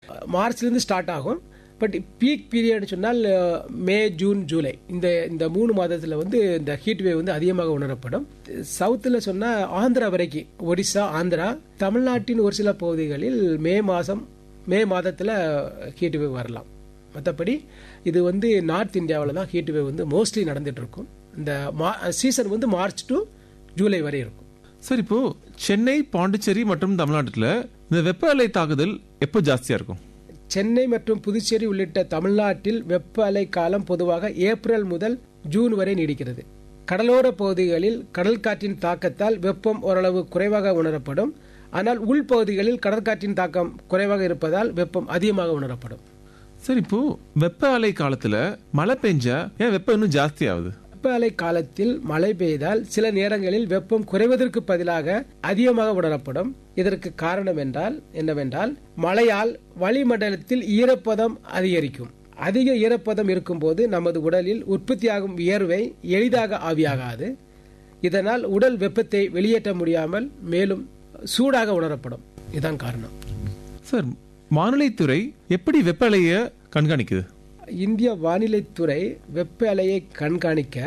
மார்ச்லேருந்து start ஆகும் but peak period சொன்னால் ah, May June July இந்த இந்த மூணு மாதத்தில் வந்து இந்த ஹீட் வேவ் வந்து அதிகமாக உணரப்படும் சவுத்தில் சொன்னால் ஆந்திரா வரைக்கும் ஒடிசா ஆந்திரா தமிழ்நாட்டின் ஒரு சில பகுதிகளில் மே மாதம் மே மாதத்தில் ஹீட் வேவ் வரலாம் மற்றபடி இது வந்து நார்த் இந்தியாவில் தான் ஹீட் வேவ் வந்து மோஸ்ட்லி நடந்துட்டு இருக்கும் இந்த சீசன் வந்து மார்ச் டு ஜூலை வரை இருக்கும் சார் இப்போ சென்னை பாண்டிச்சேரி மற்றும் தமிழ்நாட்டுல இந்த வெப்ப அலை தாக்குதல் எப்போ ஜாஸ்தியா இருக்கும் சென்னை மற்றும் புதுச்சேரி உள்ளிட்ட தமிழ்நாட்டில் வெப்ப அலை காலம் பொதுவாக ஏப்ரல் முதல் ஜூன் வரை நீடிக்கிறது கடலோர பகுதிகளில் கடல் காற்றின் தாக்கத்தால் வெப்பம் ஓரளவு குறைவாக உணரப்படும் ஆனால் உள்பகுதிகளில் கடற்காற்றின் தாக்கம் குறைவாக இருப்பதால் வெப்பம் அதிகமாக உணரப்படும் சார் இப்போ வெப்ப அலை காலத்துல மழை பெஞ்சா ஏன் வெப்பம் இன்னும் ஜாஸ்தி ஆகுது வெப்ப அலை காலத்தில் மழை பெய்தால் சில நேரங்களில் வெப்பம் குறைவதற்கு பதிலாக அதிகமாக உணரப்படும் இதற்கு காரணம் என்றால் என்னவென்றால் மழையால் வளிமண்டலத்தில் ஈரப்பதம் அதிகரிக்கும் அதிக ஈரப்பதம் இருக்கும்போது நமது உடலில் உற்பத்தியாகும் வியர்வை எளிதாக ஆவியாகாது இதனால் உடல் வெப்பத்தை வெளியேற்ற முடியாமல் மேலும் சூடாக உணரப்படும் இதுதான் காரணம் சார் வானிலைத்துறை எப்படி வெப்ப அலையை கண்காணிக்குது இந்திய வானிலைத்துறை வெப்ப அலையை கண்காணிக்க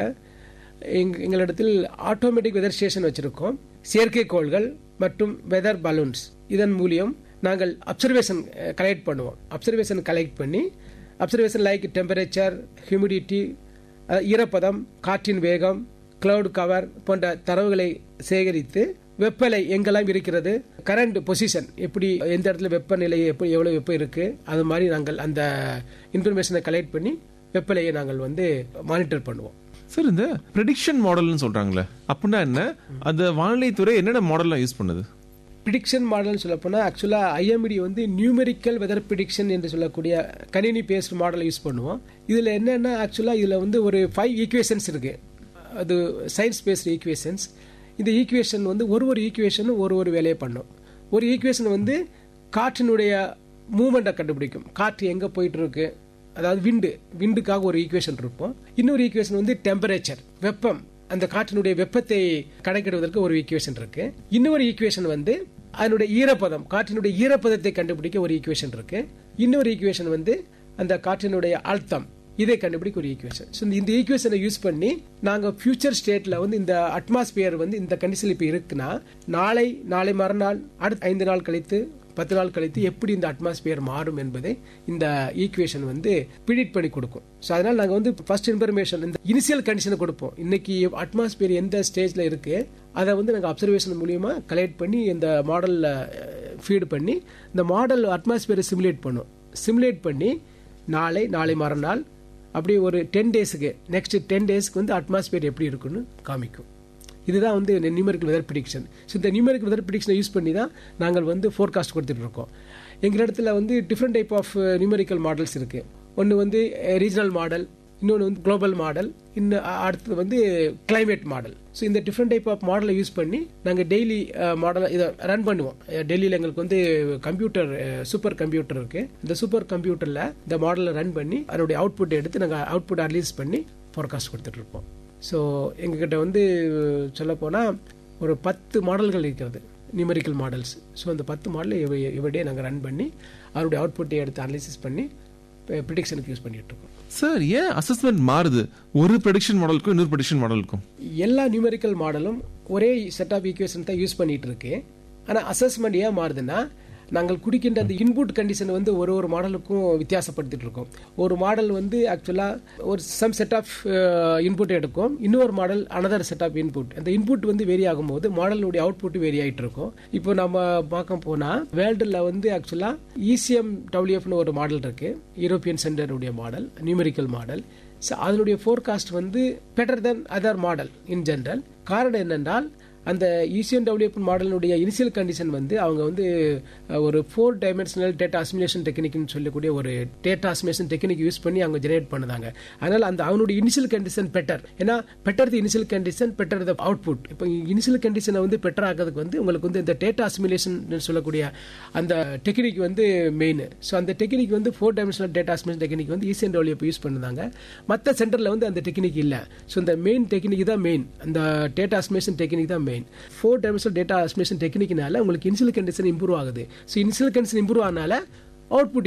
எங் எங்களிடத்தில் ஆட்டோமேட்டிக் வெதர் ஸ்டேஷன் வச்சிருக்கோம் செயற்கைக்கோள்கள் மற்றும் வெதர் பலூன்ஸ் இதன் மூலியம் நாங்கள் அப்சர்வேஷன் கலெக்ட் பண்ணுவோம் அப்சர்வேஷன் கலெக்ட் பண்ணி அப்சர்வேஷன் லைக் டெம்பரேச்சர் ஹியூமிடிட்டி ஈரப்பதம் காற்றின் வேகம் கிளவுட் கவர் போன்ற தரவுகளை சேகரித்து வெப்பநிலை எங்கெல்லாம் இருக்கிறது கரண்ட் பொசிஷன் எப்படி எந்த இடத்துல வெப்பநிலை எப்படி எவ்வளவு வெப்பம் இருக்கு அது மாதிரி நாங்கள் அந்த இன்ஃபர்மேஷனை கலெக்ட் பண்ணி வெப்பநிலையை நாங்கள் வந்து மானிட்டர் பண்ணுவோம் சார் இந்த ப்ரெடிக்ஷன் மாடல்னு சொல்றாங்களே அப்படின்னா என்ன அந்த வானிலைத்துறை என்னென்ன மாடல்லாம் யூஸ் பண்ணுது ப்ரிடிக்ஷன் மாடல் சொல்ல போனால் ஆக்சுவலாக ஐஎம்டி வந்து நியூமெரிக்கல் வெதர் ப்ரிடிக்ஷன் என்று சொல்லக்கூடிய கணினி பேஸ்ட் மாடலை யூஸ் பண்ணுவோம் இதில் என்னென்னா ஆக்சுவலாக இதில் வந்து ஒரு ஃபைவ் ஈக்குவேஷன்ஸ் இருக்கு அது சயின்ஸ் பேஸ்டு ஈக்குவேஷன்ஸ் இந்த ஈக்குவேஷன் வந்து ஒரு ஒரு ஈக்குவேஷனும் ஒரு ஒரு வேலையை பண்ணும் ஒரு ஈக்குவேஷன் வந்து காற்றினுடைய மூமெண்ட்டை கண்டுபிடிக்கும் காற்று எங்கே போயிட்டு இருக்கு அதாவது விண்டு விண்டுக்காக ஒரு ஈக்குவேஷன் இருப்போம் இன்னொரு ஈக்குவேஷன் வந்து டெம்பரேச்சர் வெப்பம் அந்த காற்றினுடைய வெப்பத்தை கணக்கிடுவதற்கு ஒரு ஈக்குவேஷன் இருக்கு இன்னொரு ஈக்குவேஷன் வந்து அதனுடைய ஈரப்பதம் காற்றினுடைய ஈரப்பதத்தை கண்டுபிடிக்க ஒரு ஈக்குவேஷன் இருக்கு இன்னொரு ஈக்குவேஷன் வந்து அந்த காற்றினுடைய அழுத்தம் இதை கண்டுபிடிக்க ஒரு ஈக்குவேஷன் ஸோ இந்த ஈக்குவேஷனை யூஸ் பண்ணி நாங்கள் ஃபியூச்சர் ஸ்டேட்ல வந்து இந்த அட்மாஸ்பியர் வந்து இந்த கண்டிஷன் இப்போ இருக்குன்னா நாளை நாளை மறுநாள் அடுத்த ஐந்து நாள் கழித்து பத்து நாள் கழித்து எப்படி இந்த அட்மாஸ்பியர் மாறும் என்பதை இந்த ஈக்குவேஷன் வந்து ப்ரிடிக்ட் பண்ணி கொடுக்கும் ஸோ அதனால நாங்கள் வந்து ஃபர்ஸ்ட் இன்ஃபர்மேஷன் இந்த இனிஷியல் கண்டிஷனை கொடுப்போம் இன்னைக்கு அட்மாஸ்பியர் எந்த ஸ்டேஜ்ல இருக்கு அதை வந்து நாங்கள் அப்சர்வேஷன் மூலியமா கலெக்ட் பண்ணி இந்த மாடலில் ஃபீடு பண்ணி இந்த மாடல் அட்மாஸ்பியரை சிமுலேட் பண்ணும் சிமுலேட் பண்ணி நாளை நாளை மறுநாள் அப்படியே ஒரு டென் டேஸுக்கு நெக்ஸ்ட் டென் டேஸ்க்கு வந்து அட்மாஸ்பியர் எப்படி இருக்குன்னு காமிக்கும் இதுதான் வந்து நியூமரிக்கல் வெதர் ப்ரிடிக்ஷன் ஸோ இந்த நியூமரிக்கல் வெதர் ப்ரிடிக்ஷனை யூஸ் பண்ணி தான் நாங்கள் வந்து ஃபோர்காஸ்ட் கொடுத்துட்டு இருக்கோம் எங்கள் இடத்துல வந்து different type of numerical models இருக்கு ஒன்று வந்து ரீஜனல் மாடல் இன்னொன்று வந்து குளோபல் மாடல் இன்னும் அடுத்தது வந்து கிளைமேட் மாடல் ஸோ இந்த டிஃப்ரெண்ட் டைப் ஆஃப் மாடலை யூஸ் பண்ணி நாங்கள் டெய்லி மாடலை இதை ரன் பண்ணுவோம் டெல்லியில் எங்களுக்கு வந்து கம்ப்யூட்டர் சூப்பர் கம்ப்யூட்டர் இருக்கு இந்த சூப்பர் கம்ப்யூட்டரில் இந்த மாடலை ரன் பண்ணி அதனுடைய அவுட்புட் எடுத்து நாங்கள் அவுட்புட் அனலைஸ் பண்ணி ஃபோர்காஸ்ட் கொடுத்துட்டு இருப்போம் ஸோ எங்ககிட்ட வந்து சொல்ல போனால் ஒரு பத்து மாடல்கள் இருக்கிறது நியூமரிக்கல் மாடல்ஸ் ஸோ அந்த பத்து மாடலை எவ்வளோ நாங்கள் ரன் பண்ணி அதனுடைய அவுட்புட்டை எடுத்து அனலைசிஸ் பண்ணி ப்ரிடிக்ஷனுக்கு யூஸ் பண்ணிட்டு இருக்கோம் சார் ஏன் அசஸ்மெண்ட் மாறுது ஒரு ப்ரெடிக்ஷன் மாடலுக்கும் இன்னொரு ப்ரெடிக்ஷன் மாடலுக்கும் எல்லா நியூமரிக்கல் மாடலும் ஒரே செட் ஆஃப் ஈக்குவேஷன் தான் யூஸ் பண்ணிட்டு இருக்கு ஆனால் அசஸ்மெண்ட் ஏன் மாறுதுன்னா நாங்கள் குடிக்கின்ற அந்த இன்புட் கண்டிஷன் வந்து ஒரு ஒரு மாடலுக்கும் வித்தியாசப்படுத்திட்டு இருக்கோம் ஒரு மாடல் வந்து ஆக்சுவலாக ஒரு சம் செட் ஆஃப் இன்புட் எடுக்கும் இன்னொரு model another set of input அந்த இன்புட் வந்து வேரி ஆகும்போது மாடலுடைய அவுட்புட் வேரி ஆகிட்டு இருக்கும் இப்போ நம்ம பார்க்க போனால் வேர்ல்டில் வந்து ஆக்சுவலாக இசிஎம் டபிள்யூஎஃப்னு ஒரு மாடல் இருக்கு யூரோப்பியன் சென்டருடைய மாடல் நியூமெரிக்கல் மாடல் ஸோ அதனுடைய ஃபோர்காஸ்ட் வந்து better than other model in general காரணம் என்னென்றால் அந்த ஈசியன் டபிள்யூஎஃப் மாடலினுடைய இனிஷியல் கண்டிஷன் வந்து அவங்க வந்து ஒரு ஃபோர் டைமென்ஷனல் டேட்டா அசிமுலேஷன் டெக்னிக்னு சொல்லக்கூடிய ஒரு டேட்டா அசிமுலேஷன் டெக்னிக் யூஸ் பண்ணி அவங்க ஜெனரேட் பண்ணுதாங்க அதனால அந்த அவனுடைய இனிஷியல் கண்டிஷன் பெட்டர் ஏன்னா better the initial condition better the output இப்போ இனிஷியல் கண்டிஷனை வந்து பெட்டர் ஆகிறதுக்கு வந்து உங்களுக்கு வந்து இந்த டேட்டா அசிமுலேஷன் சொல்லக்கூடிய அந்த டெக்னிக் வந்து மெயின் ஸோ அந்த டெக்னிக் வந்து four dimensional data assimilation technique வந்து ஈசியன் டபிள்யூஎஃப் யூஸ் பண்ணுதாங்க மற்ற சென்டரில் வந்து அந்த டெக்னிக் இல்லை ஸோ இந்த மெயின் டெக்னிக் தான் மெயின் அந்த டேட்டா அசிமுலேஷன் டெக்னிக் தான் main four dimensional data assimilation டெக்னிக்னால உங்களுக்கு இனிஷியல் கண்டிஷன் இம்ப்ரூவ் ஆகுது ஸோ இனிஷியல் கண்டிஷன் இம்ப்ரூவ் ஆனால அவுட்புட்